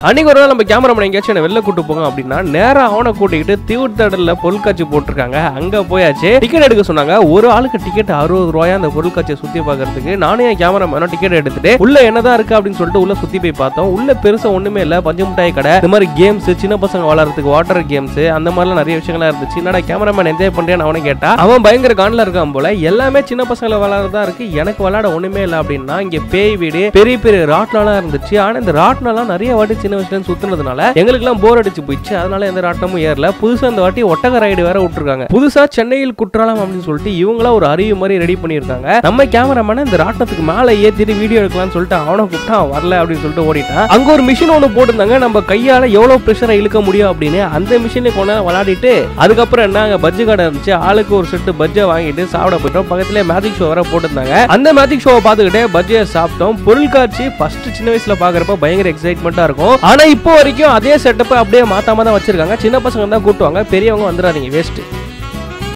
அன்னைக்கு ஒரு நாள் நம்ம கேமராமேன் எங்கேயாச்சும் என்ன வெளில கூட்டு போங்க அப்படின்னா நேரா அவனை கூட்டிக்கிட்டு தீவுத்தடல்ல பொருட்காட்சி போட்டிருக்காங்க அங்க போயாச்சு டிக்கெட் எடுக்க சொன்னாங்க ஒரு ஆளுக்கு டிக்கெட் அறுபது ரூபாயா அந்த பொருட்காட்சியை சுத்தி பார்க்கறதுக்கு நானும் என் கேமராமேனும் டிக்கெட் எடுத்துட்டு உள்ள என்னதான் இருக்கு அப்படின்னு சொல்லிட்டு உள்ள சுத்தி போய் பார்த்தோம் உள்ள பெருசா ஒண்ணுமே இல்ல பஞ்சு மிட்டாய் கடை இந்த மாதிரி கேம்ஸ் சின்ன பசங்க விளாடுறதுக்கு வாட்டர் கேம்ஸ் அந்த மாதிரிலாம் நிறைய விஷயங்களா இருந்துச்சு என்னடா கேமராமேன் என்ஜாய் பண்றேன்னு அவனை கேட்டா அவன் பயங்கர கான்ல இருக்கான் போல எல்லாமே சின்ன பசங்களை விளாடுறதா இருக்கு எனக்கு விளாட ஒண்ணுமே இல்லை அப்படின்னா இங்க பேய் வீடு பெரிய பெரிய ராட்னம்லாம் இருந்துச்சு ஆனா இந்த ராட்னம்லாம் நிறைய வாட்டி சின்ன வயசுல இருந்து சுத்துனதுனால எங்களுக்குலாம் போர் அடிச்சு போயிடுச்சு அதனால எந்த ராட்டமும் ஏறல புதுசா இந்த வாட்டி ஒட்டக ரைடு வேற விட்டுருக்காங்க புதுசா சென்னையில் குற்றாலம் அப்படின்னு சொல்லிட்டு இவங்களா ஒரு அறிவு மாதிரி ரெடி பண்ணியிருக்காங்க நம்ம கேமராமேனை இந்த ராட்டத்துக்கு மேல ஏத்திட்டு வீடியோ எடுக்கலாம்னு சொல்லிட்டு அவனை கூப்பிட்டா அவன் வரல அப்படின்னு சொல்லிட்டு ஓடிட்டான் அங்க ஒரு மிஷின் ஒன்று போட்டிருந்தாங்க நம்ம கையால எவ்வளவு ப்ரெஷரை இழுக்க முடியும் அப்படின்னு அந்த மிஷினை கொண்டு நேரம் விளையாடிட்டு அதுக்கப்புறம் என்ன அங்க பஜ்ஜி கடை இருந்துச்சு ஆளுக்கு ஒரு செட்டு பஜ்ஜை வாங்கிட்டு சாப்பிட போயிட்டோம் பக்கத்துல மேஜிக் ஷோ வேற போட்டிருந்தாங்க அந்த மேஜிக் ஷோவை பார்த்துக்கிட்டே பஜ்ஜியை சாப்பிட்டோம் பொருட்காட்சி ஃபர்ஸ்ட் சின்ன வயசுல பாக்குறப்ப பயங்கர எக்ஸைட்மெண்ட்டா இருக்கும் ஆனா இப்போ வரைக்கும் அதே செட்டப்பை அப்படியே மாத்தாம தான் வச்சிருக்காங்க சின்ன பசங்க தான் கூட்டுவாங்க பெரியவங்க வந்துடாதீங்க வேஸ்ட்